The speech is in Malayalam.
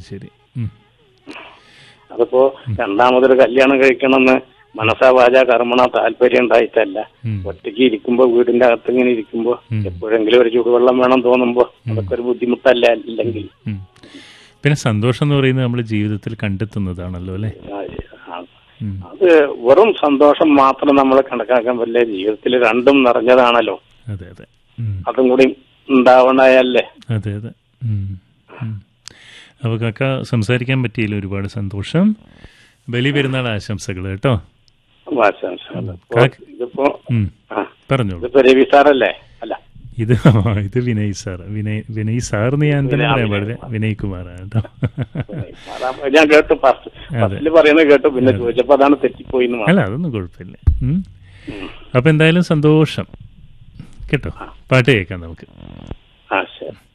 ശരി ഉം. അതിപ്പോ രണ്ടാമതൊരു കല്യാണം കഴിക്കണമെന്ന് മനസ്സാ വാച കർമ്മണ താല്പര്യം ഉണ്ടായിട്ടല്ല ഉം. ഒറ്റയ്ക്ക് ഇരിക്കുമ്പോ വീടിന്റെ അകത്ത് ഇങ്ങനെ ഇരിക്കുമ്പോ ഉം. എപ്പോഴെങ്കിലും ഒരു ചൂടുവെള്ളം വേണം തോന്നുമ്പോ അതൊക്കെ ഒരു ബുദ്ധിമുട്ടല്ല അല്ലെങ്കിൽ ഉം. പിന്നെ സന്തോഷം എന്ന് പറയുന്നത് നമ്മൾ ജീവിതത്തിൽ കണ്ടെത്തുന്നതാണല്ലോ അല്ലേ ആ, ഉം. അത് വെറും സന്തോഷം മാത്രം നമ്മൾ കണക്കാക്കാൻ പറ്റില്ല ജീവിതത്തിൽ രണ്ടും നിറഞ്ഞതാണല്ലോ അതെ അതെ ഉം. അതും കൂടി ഉണ്ടാവണയല്ലേ അതെ അതെ ഉം. ഉം. അപ്പോൾ കാക്ക സംസാരിക്കാൻ പറ്റിയില്ല ഒരുപാട് സന്തോഷം ബലി പെരുന്നാൾ ആശംസകൾ കേട്ടോ ആശംസകൾ. അപ്പോ കാക്ക്- ഇതിപ്പോ ഉം. ആ, പറഞ്ഞോളൂ ഇതിപ്പോ രവി സാറല്ലേ അല്ല ഇത് ഇത് വിനയ് സാർ വിനയ് വിനയ് സാറിന് ഞാൻ തന്നെ വിനയ്- പറയാൻ പാടില്ല വിനയ് കുമാറാണ് കേട്ടോ അതാ ഞാൻ കേട്ടു ഫസ്റ്റ് ഫസ്റ്റില് പറയുന്നത് കേട്ടു പിന്നെ ചോദിച്ചപ്പോ അതാണ് തെറ്റിപ്പോയി എന്ന് മാത്രം. അല്ല അതൊന്നും കുഴപ്പമില്ല ഉം. അപ്പൊ എന്തായാലും സന്തോഷം കേട്ടോ പാട്ട് കേൾക്കാം നമുക്ക് ആ ശരി